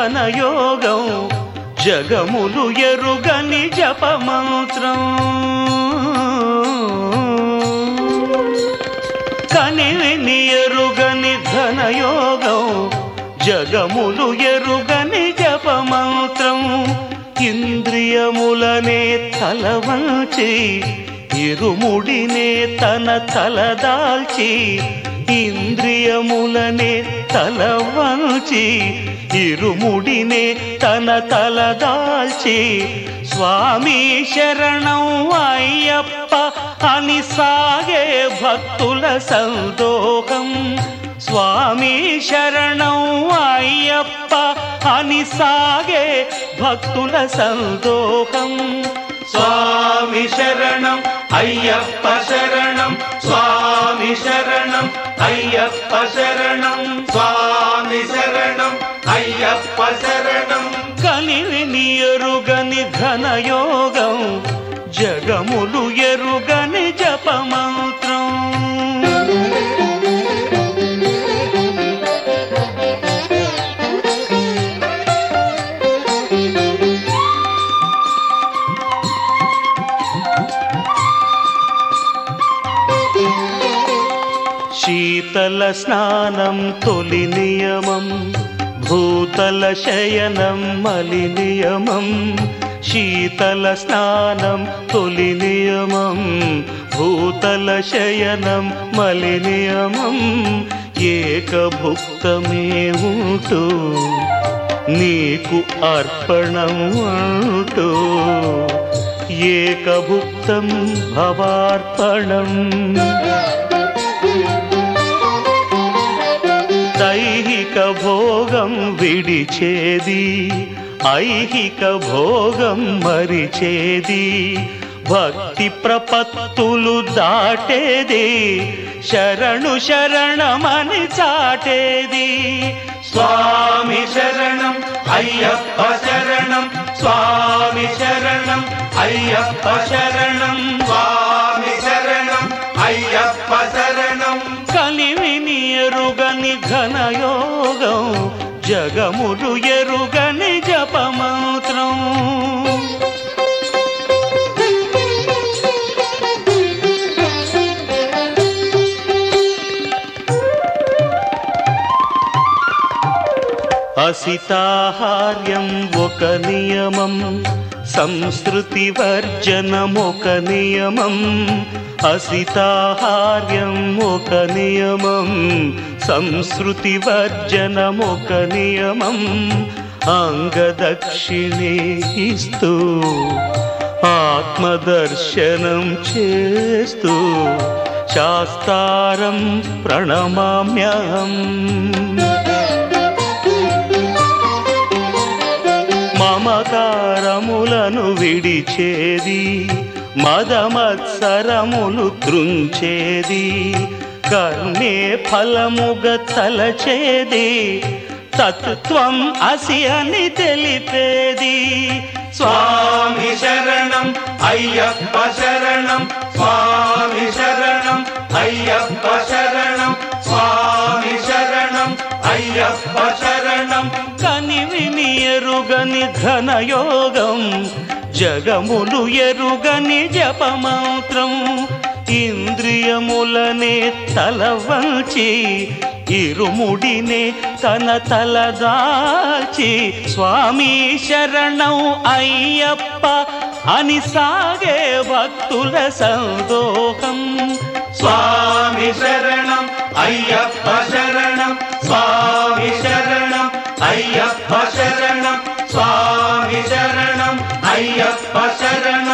ఘనయోగం జగములు ఎరుగని జపమంత్రం కనివిని ఎరుగని ఘనయోగం జగములు ఎరుగని జపమంత్రం ఇంద్రియములనే తలవంచి ఇరుముడినే తన తలదాల్చి ఇంద్రియములనే తలవంచి ఇరుముడినే తన తలదాల్చి స్వామి శరణం అయ్యప్ప అని సాగే భక్తుల సందోహం స్వామి శరణం అయ్యప్ప అని సాగే భక్తుల సందోహం స్వామి శరణం అయ్యప్ప శరణం స్వామి శరణం అయ్యప్ప శరణం స్వామి శరణం అయ్యప్ప శరణం కలివిని ఎరుగని ఘనయోగం జగములు ఎరుగని జపమంత్రం శీతల స్నానం తొలి నియమం భూతల శయనం మలి నియమం శీతల స్నానం తొలి నియమం భూతల శయనం మలి నియమం ఏకభుక్తమే ఉంటూ నీకు అర్పణం అంటూ ఏకభుక్తం భవార్పణం దైహిక భోగం విడిచేది ఐహిక భోగం మరిచేది భక్తి ప్రపత్తులు దాటేది శరణు శరణమని చాటేది స్వామి శరణం అయ్యప్ప శరణం స్వామి శరణం అయ్యప్ప శరణం స్వామి శరణం అయ్యప్ప శరణం కలివిని ఎరుగని ఘనయోగం జగములు ఎరుగని జపమంత్రం అసితాహార్యం ఒక నియమం సంస్కృతి వర్జనం ఒక నియమం అసితాహార్యం ఒక నియమం సంస్కృతి వర్జనం ఒక నియమం అంగదక్షిణే ఇస్తూ ఆత్మదర్శనం చేస్తూ శాస్త్రారం ప్రణమామ్యహం మమకారములను విడిచేది మదమత్సరములు త్రుంచేది కర్మే ఫలముగ తలచేది తత్వం అసి అని తెలిపేది స్వామి శరణం అయ్యప్ప శరణం స్వామి శరణం అయ్యప్ప శరణం స్వామి శరణం అయ్యప్ప శరణం కనివిని ఎరుగని ఘనయోగం జగములు ఎరుగని జపమంత్రం ఇంద్రియములనే తలవంచి ఇరుముడినే తన తలదాచి స్వామి శరణం అయ్యప్ప అని సాగే భక్తుల సందోహం స్వామి శరణం అయ్యప్ప శరణం స్వామి శరణం అయ్యప్ప శరణం స్వామి శరణం అయ్యప్ప శరణం